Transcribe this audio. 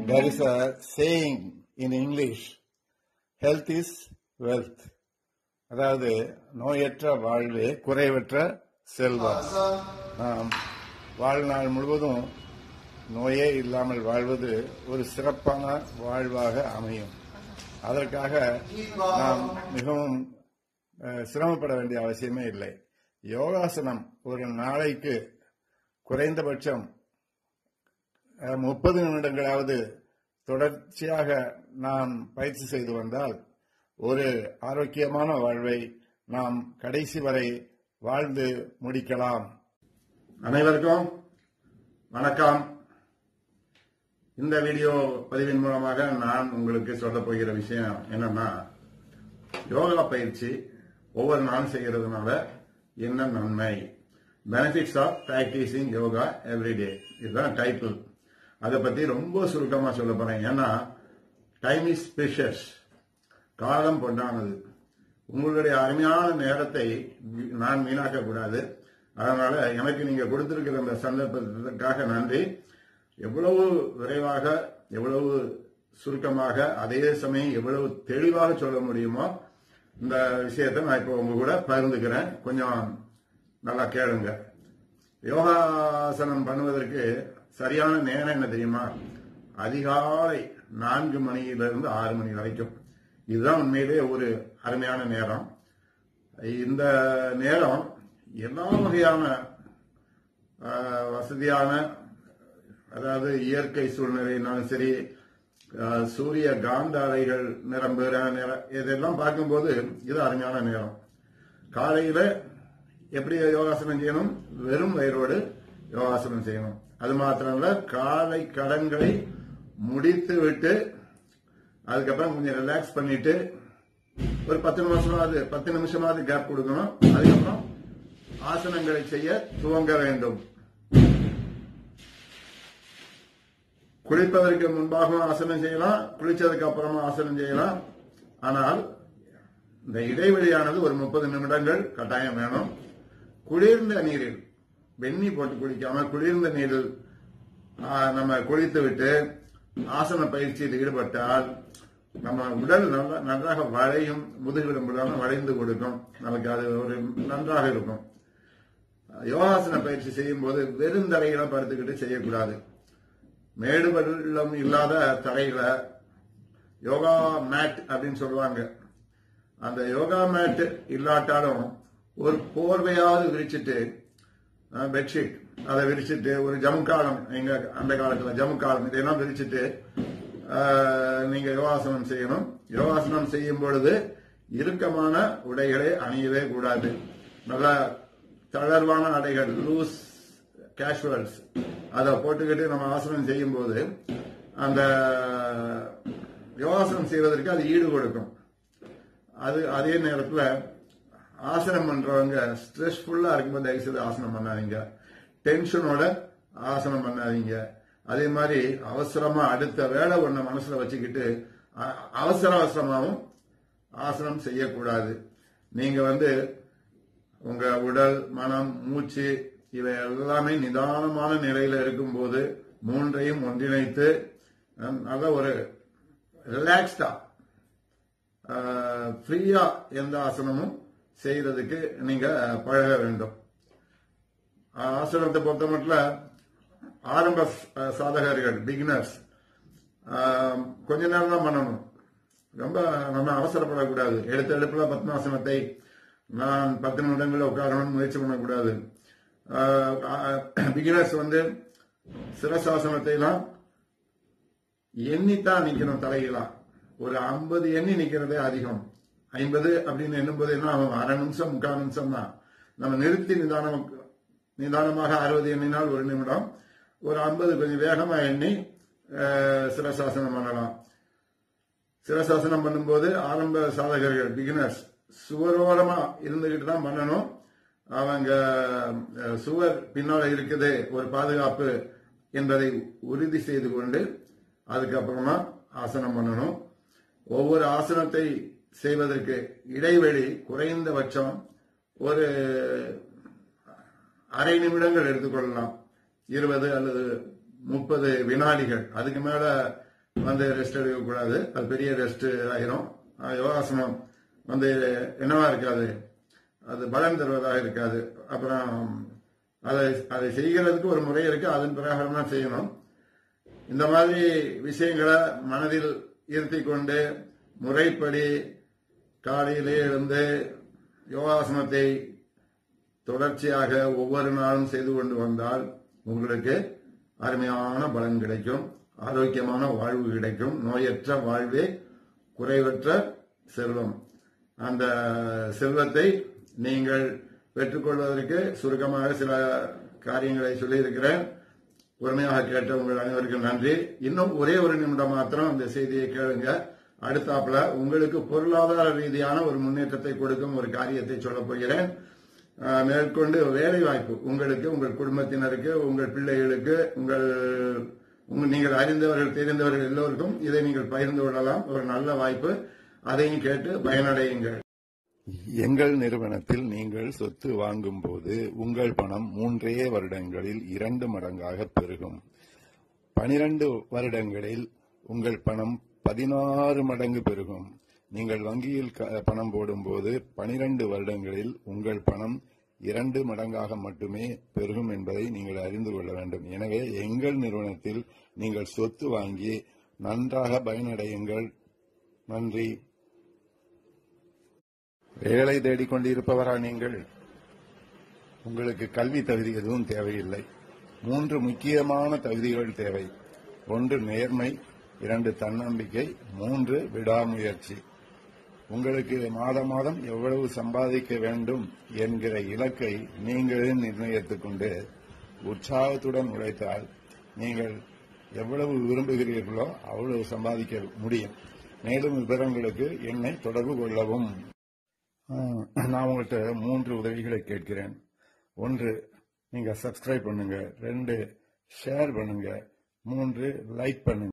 There is a saying in English, health is wealth. அதாவது நோயற்ற வாழ்வே குறைவற்ற செல்வம் நாம் வாழ்நாள் முழுவதும் நோயே இல்லாமல் வாழ்வது ஒரு சிறப்பான வாழ்வாக அமையும் அதற்காக நாம் மிகவும் அஹ், சிரமப்பட வேண்டிய அவசியமே இல்லை யோகாசனம் ஒரு நாளைக்கு குறைந்தபட்சம் முப்பது நிமிடங்களாவது தொடர்ச்சியாக நாம் பயிற்சி செய்து வந்தால் ஒரு ஆரோக்கியமான வாழ்வை நாம் கடைசி வரை வாழ்ந்து முடிக்கலாம் அனைவருக்கும் வணக்கம் இந்த வீடியோ பதிவின் மூலமாக நான் உங்களுக்கு சொல்ல போகிற விஷயம் என்னன்னா யோகா பயிற்சி ஒவ்வொரு நாளும் செய்யறதுனால என்ன நன்மை benefits of practising yoga everyday இதுதான் டைட்டில் அதை பத்தி ரொம்ப சுருக்கமா சொல்ல போறேன் ஏன்னா டைம் இஸ் ப்ரிஷஸ் காலம் பொன்னானது உங்களுடைய அருமையான நேரத்தை நான் வீணாக்க கூடாது அதனால எனக்கு நீங்க கொடுத்திருக்கிற அந்த சந்தர்ப்பத்திற்காக நன்றி எவ்வளவு விரைவாக எவ்வளவு சுருக்கமாக அதே சமயம் எவ்வளவு தெளிவாக சொல்ல முடியுமோ இந்த விஷயத்தை நான் இப்போ உங்க கூட பகிர்ந்துக்கிறேன் கொஞ்சம் நல்லா கேளுங்க யோகாசனம் பண்ணுவதற்கு சரியான நேரம் என்ன தெரியுமா அதிகாலை நான்கு மணியிலிருந்து ஆறு மணி வரைக்கும் இதுதான் உண்மையிலே ஒரு அருமையான நேரம் இந்த நேரம் எல்லா வகையான ஆஹ், வசதியான அதாவது இயற்கை சூழ்நிலைனாலும் சரி ஆஹ், சூரிய காந்த அலைகள் நிரம்புகிற நேரம் இதெல்லாம் பார்க்கும்போது இது அருமையான நேரம் காலையில எப்படி யோகாசனம் செய்யணும் வெறும் வயிறோடு யோகாசனம் செய்யணும் அது மாத்திரம் இல்ல காலை கடன்களை முடித்து விட்டு அதுக்கப்புறம் கொஞ்சம் ரிலாக்ஸ் பண்ணிட்டு ஒரு பத்து நிமிஷமாவது பத்து நிமிஷமாவது கேப் கொடுக்கணும் அதுக்கப்புறம் ஆசனங்களை செய்ய துவங்க வேண்டும் குளிப்பதற்கு முன்பாகவும் ஆசனம் செய்யலாம் குளிச்சதுக்கு அப்புறமா ஆசனம் செய்யலாம் ஆனால் இந்த இடைவெளியானது ஒரு முப்பது நிமிடங்கள் கட்டாயம் வேணும் குளிர்ந்த நீரில் வெந்நி போட்டு குளிக்காம குளிர்ந்த நீரில் ஆ, நம்ம குளித்து விட்டு ஆசன பயிற்சியில் ஈடுபட்டால் நம்ம உடல் நல்ல நன்றாக வளையும் முதுகெலும்புலாம் வளைந்து கொடுக்கும் நமக்கு அது ஒரு நன்றாக இருக்கும் யோகாசன பயிற்சி செய்யும் போது வெறும் தரையில படுத்துக்கிட்டு செய்யக்கூடாது மேடு பள்ளம் இல்லாத தரையில யோகா மேட் அப்படின்னு சொல்லுவாங்க அந்த யோகா மேட் இல்லாட்டாலும் ஒரு போர்வையாவது விரிச்சிட்டு அஹ், பெட்ஷீட் அதை விரிச்சிட்டு ஒரு ஜமுக்காலம் எங்க அந்த காலத்துல ஜமுக்காலம் இதையெல்லாம் விரிச்சிட்டு அஹ், நீங்க யோகாசனம் செய்யணும் யோகாசனம் செய்யும் பொழுது இறுக்கமான உடைகளை அணியவே கூடாது நல்ல தளர்வான ஆடைகள் லூஸ் கேஷுவல்ஸ் அதை போட்டுக்கிட்டு நம்ம ஆசனம் செய்யும்போது அந்த யோகாசனம் செய்வதற்கு அது ஈடு கொடுக்கும் அது அதே நேரத்துல ஆசனம் பண்றவங்க ஸ்ட்ரெஸ்ஃபுல்லா இருக்கும்போது தயவு செய்து ஆசனம் பண்ணாதீங்க டென்ஷனோட ஆசனம் பண்ணாதீங்க அதே மாதிரி அவசரமா அடுத்த வேலை ஒண்ண மனசுல வச்சுக்கிட்டு அ- அவசர அவசரமாவும் ஆசனம் செய்யக்கூடாது நீங்க வந்து உங்க உடல் மனம் மூச்சு இவை எல்லாமே நிதானமான நிலையில இருக்கும்போது மூன்றையும் ஒன்றிணைத்து அஹ், நல்ல ஒரு ரிலாக்ஸ்டா ஃப்ரீயா எந்த ஆசனமும் செய்யறதுக்கு நீங்க பழக வேண்டும் ஆஹ் ஆசனத்தை பொறுத்த மட்டும் ஆரம்ப ச- சாதகர்கள் பிகினர்ஸ் கொஞ்ச நேரம் தான் பண்ணணும் ரொம்ப நம்ம அவசரப்படக்கூடாது எடுத்த எடுப்புல பத்மாசனத்தை நான் பத்து நிமிடங்களில் உட்காரணும்னு முயற்சி பண்ணக்கூடாது பிகினர்ஸ் வந்து சிரசாசனத்தை எல்லாம் எண்ணித்தான் நிக்கணும் தலைகளா ஒரு ஐம்பது எண்ணி நிக்கிறதே அதிகம் ஐம்பது அப்படின்னு எண்ணும்போது என்ன ஆகும் அரை நிமிஷம் முக்கால் நிமிஷம் தான் நம்ம நிறுத்தி நிதானம் நிதானமாக அறுபது எண்ணினால் ஒரு நிமிடம் ஒரு ஐம்பது கொஞ்சம் வேகமா எண்ணி அஹ், சிரசாசனம் பண்ணலாம் சிரசாசனம் பண்ணும்போது ஆரம்ப சாதகர்கள் பிகினர்ஸ் சுவரோரமா இருந்துகிட்டு தான் பண்ணணும் அவங்க அஹ், சுவர் பின்னால இருக்குது ஒரு பாதுகாப்பு என்பதை உறுதி செய்து கொண்டு அதுக்கப்புறமா ஆசனம் பண்ணணும் ஒவ்வொரு ஆசனத்தை செய்வதற்கு இடைவெளி குறைந்தபட்சம் ஒரு அரை நிமிடங்கள் எடுத்துக்கொள்ளலாம் இருபது அல்லது முப்பது வினாடிகள் அதுக்கு மேல வந்து ரெஸ்ட் எடுக்கக்கூடாது அது பெரிய ரெஸ்ட் ஆயிரும் அஹ் யோகாசனம் வந்து என்னவா இருக்காது அது பலன் தருவதாக இருக்காது அப்புறம் அதை அதை செய்கிறதுக்கு ஒரு முறை இருக்கு அதன் பிரகாரம் தான் செய்யணும் இந்த மாதிரி விஷயங்களை மனதில் இருத்தி கொண்டு முறைப்படி காலையிலே எழுந்து யோகாசனத்தை தொடர்ச்சியாக ஒவ்வொரு நாளும் செய்து கொண்டு வந்தால் உங்களுக்கு அருமையான பலன் கிடைக்கும் ஆரோக்கியமான வாழ்வு கிடைக்கும் நோயற்ற வாழ்வே குறைவற்ற செல்வம் அந்த செல்வத்தை நீங்கள் பெற்றுக்கொள்வதற்கு சுருக்கமாக சில காரியங்களை சொல்லியிருக்கிறேன் பொறுமையாக கேட்ட உங்கள் அனைவருக்கும் நன்றி இன்னும் ஒரே ஒரு நிமிடம் மாத்திரம் அந்த செய்தியை கேளுங்க அடுத்தாப்புல உங்களுக்கு பொருளாதார ரீதியான ஒரு முன்னேற்றத்தை கொடுக்கும் ஒரு காரியத்தை சொல்லப் போகிறேன் ஆஹ், மேற்கொண்டு வேலை வாய்ப்பு உங்களுக்கு உங்கள் குடும்பத்தினருக்கு உங்கள் பிள்ளைகளுக்கு உங்கள் உங்க- நீங்கள் அறிந்தவர்கள் தெரிந்தவர்கள் எல்லோருக்கும் இதை நீங்கள் பகிர்ந்து கொள்ளலாம் ஒரு நல்ல வாய்ப்பு அதையும் கேட்டு பயனடையுங்கள் எங்கள் நிறுவனத்தில் நீங்கள் சொத்து வாங்கும் போது உங்கள் பணம் மூன்றே வருடங்களில் இரண்டு மடங்காக பெருகும் பனிரெண்டு வருடங்களில் உங்கள் பணம் பதினாறு மடங்கு பெருகும் நீங்கள் வங்கியில் க- பணம் போடும்போது பனிரெண்டு வருடங்களில் உங்கள் பணம் இரண்டு மடங்காக மட்டுமே பெருகும் என்பதை நீங்கள் அறிந்து கொள்ள வேண்டும் எனவே எங்கள் நிறுவனத்தில் நீங்கள் சொத்து வாங்கி நன்றாக பயனடையுங்கள் நன்றி வேலை தேடிக் கொண்டிருப்பவரா நீங்கள் உங்களுக்கு கல்வி தகுதி எதுவும் தேவையில்லை மூன்று முக்கியமான தகுதிகள் தேவை ஒன்று நேர்மை இரண்டு தன்னம்பிக்கை மூன்று விடாமுயற்சி உங்களுக்கு மாதம் மாதம் எவ்வளவு சம்பாதிக்க வேண்டும் என்கிற இலக்கை நீங்களே நிர்ணயித்துக் கொண்டு உற்சாகத்துடன் உழைத்தால் நீங்கள் எவ்வளவு விரும்புகிறீர்களோ அவ்வளவு சம்பாதிக்க முடியும் மேலும் விவரங்களுக்கு என்னை தொடர்பு கொள்ளவும் ஆஹ், நான் உங்கள்கிட்ட மூன்று உதவிகளை கேட்கிறேன் ஒன்று நீங்க சப்ஸ்கிரைப் பண்ணுங்க ரெண்டு ஷேர் பண்ணுங்க மூன்று லைக் பண்ணுங்க